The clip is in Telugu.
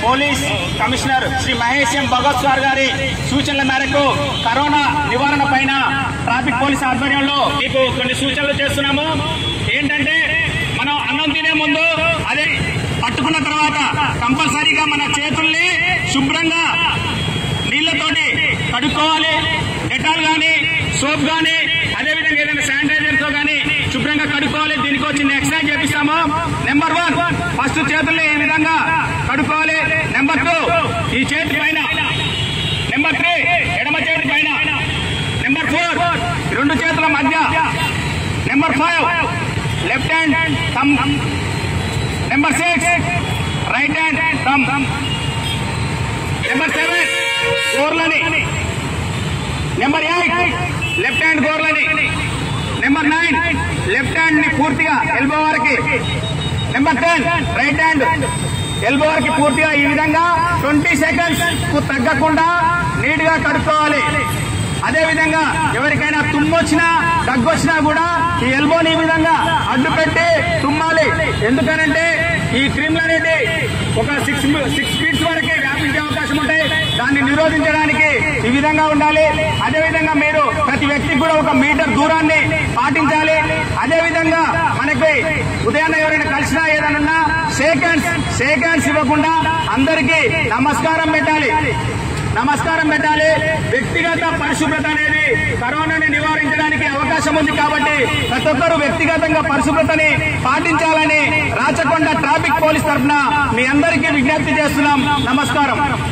police commissioner Shri Mahesh M Bhagat sir గారి సూచనల మేరకు కరోనా నివారణ పైన ట్రాఫిక్ పోలీస్ ఆధ్వర్యంలో మీకు కొన్ని సూచనలు చేస్తున్నాము ఏంటంటే మనం అన్నం తినే ముందు అదే పట్టుకున్న తర్వాత కంపల్సరీగా మన చేతుల్ని శుభ్రంగా నీళ్లతోటి కడుక్కోవాలి డెటాల్ గాని సోప్ గాని అదేవిధంగా ఏదైనా శానిటైజర్ తో గాని శుభ్రంగా కడుక్కోవాలి దీనికి వచ్చిన ఎక్సర్సైజ్ చేపిస్తాము నెంబర్ వన్ ఫస్ట్ చేతుల్ని ఈ విధంగా కడుక్కోవాలి నెంబర్ టూ ఈ చేతి పైన నెంబర్ త్రీ ఎడమ చేతి పైన నెంబర్ ఫోర్ రెండు చేతుల మధ్య number five left hand thumb number six right hand thumb number seven గోర్లని నెంబర్ ఎయిట్ లెఫ్ట్ హ్యాండ్ గోర్లని నెంబర్ నైన్ లెఫ్ట్ హ్యాండ్ ని పూర్తిగా ఎల్బో వరకు number ten right hand elbow వరకు పూర్తిగా ఈ విధంగా ట్వంటీ సెకండ్స్ కు తగ్గకుండా నీట్ గా కడుక్కోవాలి అదే విధంగా ఎవరికైనా తుమ్మొచ్చినా దగ్గొచ్చినా కూడా ఈ ఎల్బోని ఈ విధంగా అడ్డు పెట్టి తుమ్మాలి ఎందుకనంటే ఈ క్రిములు అనేది ఒక సిక్స్ సిక్స్ ఫీట్స్ వరకే వ్యాపించే అవకాశం ఉంటాయి దాన్ని నిరోధించడానికి ఈ విధంగా ఉండాలి అదే విధంగా మీరు ప్రతి వ్యక్తికి కూడా ఒక మీటర్ దూరాన్ని పాటించాలి అదే విధంగా మనకి ఉదయాన్నే ఎవరైనా కలిసినా ఏదైనా షేక్ హ్యాండ్స్ షేక్ హ్యాండ్స్ ఇవ్వకుండా అందరికీ నమస్కారం పెట్టాలి నమస్కారం పెట్టాలి వ్యక్తిగత పరిశుభ్రత అనేది కరోనాని నివారించడానికి అవకాశం ఉంది కాబట్టి ప్రతి ఒక్కరూ వ్యక్తిగతంగా పరిశుభ్రతని పాటించాలని రాచకొండ ట్రాఫిక్ పోలీస్ తరఫున మీ అందరికీ విజ్ఞప్తి చేస్తున్నాం నమస్కారం